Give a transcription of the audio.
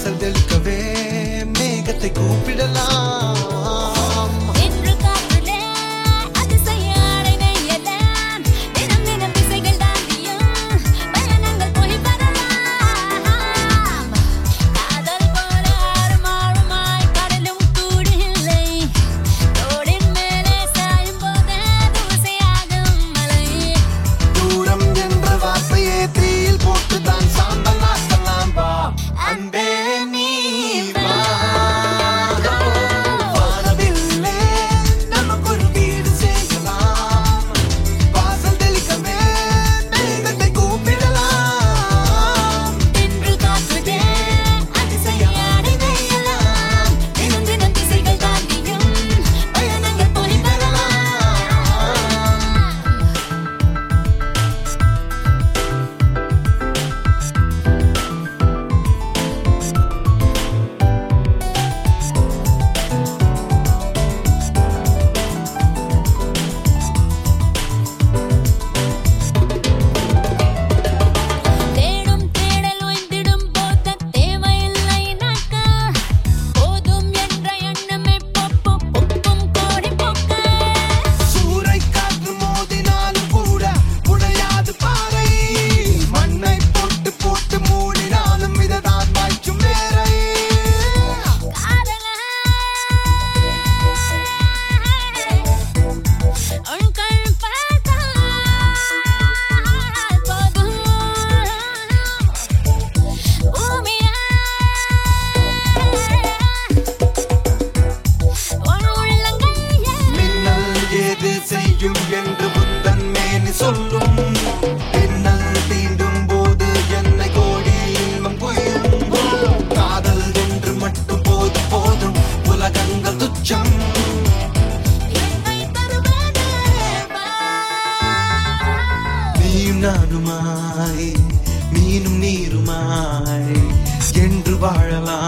வாசல் தெளிக்கவே மேகத்தை கூப்பிடலாம் என்று காற்றிலே அதிசய அலை நெய்யலாம். தினம் தினம் திசைகள் தாண்டியும் பயணங்கள் போய் வரலாம். காதல் போல ஆறுமாறுமாய் கடலும் கூட இல்லை. தோளின் மேலே சாயும் போது தூசியாகும் மலை. தூரம் என்ற வார்த்தையே தீயில் போட்டுதான் சாம்பல் ஆக்கலாம் வா அன்பே நீ வா வானவில்லே நமக்கு ஒரு வீடு செய்யலாம் வாசல் தெளிக்கவே மேகத்தை கூப்பிடலாம் என்று காற்றுதே அதிசய அலை நெய்யலாம். தினம் தினம் திசைகள் தாண்டியும் பயணங்கள் போய் வரலாம். தேடும் தேடல் ஓய்ந்திடும் போத தேவையில்லை நாட்கள் போதும் என்ற எண்ணமே பொப்பு பொப்பும் கோடி போக்கு சூறை காற்று மோதினாலும் கூட உடையாது பாறை மண்ணை போட்டு போட்டு மூடினாலும் இததான் வாய்க்கும் வேறை காதலே உன் கண் பார்த்தால் போதும் பூமியே உன் உள்ளங்கையே மின்னல் ஏது செய்யும் என்று புத்தன் மேனி சொல்லும் பின்னல் தீண்டும் போது என்னை கோடி இன்பம் கொய்யும் காதல் என்று மட்டும் போது போதும் உலகங்கள் துச்சம் என்னை தருவதே வா நீயும் நானுமாய் மீனும் நீருமாய் என்று வாழலாம்